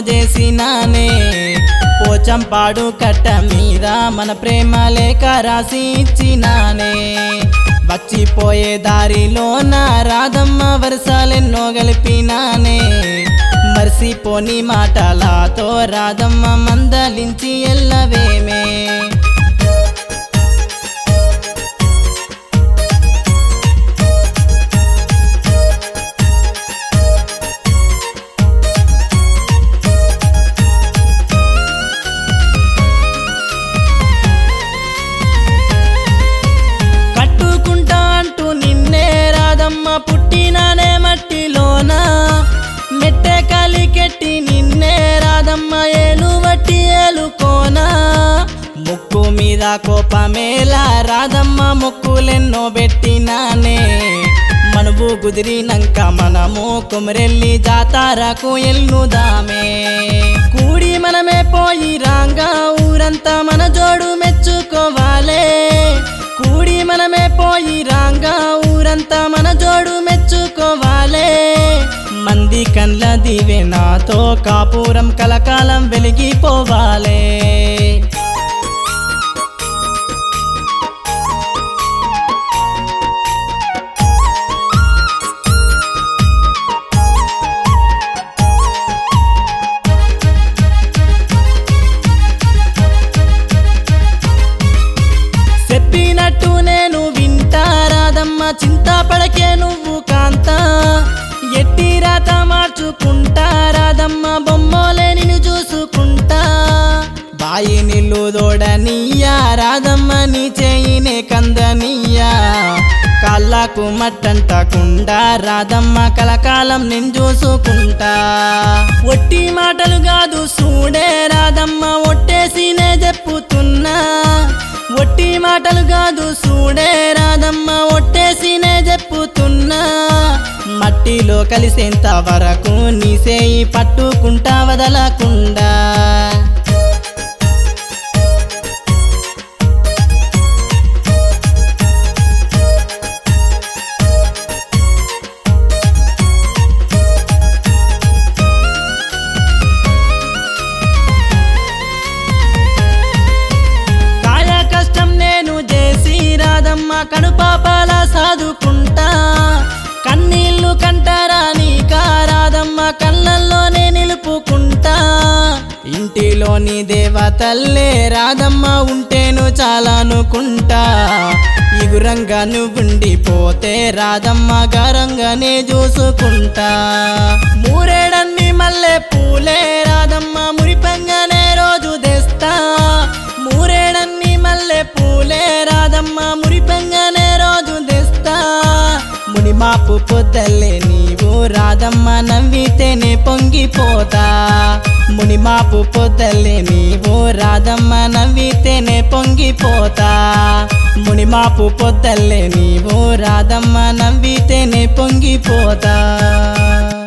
చేసినానే పోచంపాడు కట్ట మీద మన ప్రేమ లేఖ రాసి ఇచ్చినానే వచ్చిపోయే దారిలో నా రాధమ్మ వరసాలెన్నో గలిపినానే మర్సిపోని మాటలతో రాధమ్మ మందలించి ఎల్లవేమే కట్టుకుంటా అంటూ నిన్నే రాదమ్మ పుట్టినానే మట్టిలోన మెట్టె కలికెట్టి నిన్నే రాదమ్మ ఏలు వట్టి ఏలుకోనా ముక్కు మీద కోపమేలా రాదమ్మ ముక్కులెన్నో పెట్టినానే మనువు కుదిరినంక మనము కుమరెల్లి జాతారకు ఎల్లుదామే కూడి మనమే పోయి రాంగా ఊరంతా మన జోడు మెచ్చుకోవాలే కూడి మనమే పోయి రాంగా ఊరంతా మన జోడు మెచ్చుకోవాలే మంది కండ్ల దివే నాతో కాపురం కలకాలం వెలిగిపోవాలే చెప్పినట్టు నేను వింటా రాదమ్మ చింతపడకే నువ్వు కాంత ఎట్టి రాత మార్చుకుంటా రాదమ్మ బొమ్మలే నిన్ను చూసుకుంటా బాయి నిల్లు దోడనీయా రాదమ్మ నీ చేయినే కందనీయా కాళ్ళకు మట్టంటకుండా రాదమ్మ కలకాలం నేను చూసుకుంటా ఒట్టి మాటలు కాదు చూడే రాదమ్మ ఒట్టేసినే చెప్పుతున్నా ఒట్టి మాటలు కాదు చూడే రాదమ్మ ఒట్టేసినే చెప్పుతున్నా మట్టిలో కలిసేంత వరకు నీ సేయి పట్టుకుంటా వదలకుండా కాయ కష్టం నేను చేసి రాదమ్మ కనుపాపాల సాదుకుంటా కన్నీళ్లు కంటారాని కారాదమ్మ కళ్ళల్లోనే నిలుపుకుంటా ఇంటిలోని దేవతల్లే రాదమ్మ ఉంటేను చాలా అనుకుంటా ఇగురంగా నువ్వుండిపోతే రాదమ్మ గారంగానే చూసుకుంటా మూరేడన్ని మల్లె పూలే రాదమ్మ మురిపంగానే రోజు తెస్తా మూరేడన్ని మల్లె పూలే రాదమ్మ మురిపంగానే రోజు తెస్తా మునిమాపు పొద్దల్లే నీవు రాదమ్మ నవ్వితేనే పొంగిపోతా మునిమాపు పొద్దల్లే నీవు రాదమ్మ నవ్వితేనే పొంగిపోతా మునిమాపు పొద్దల్లే నీవు రాదమ్మ నవ్వితేనే పొంగిపోతా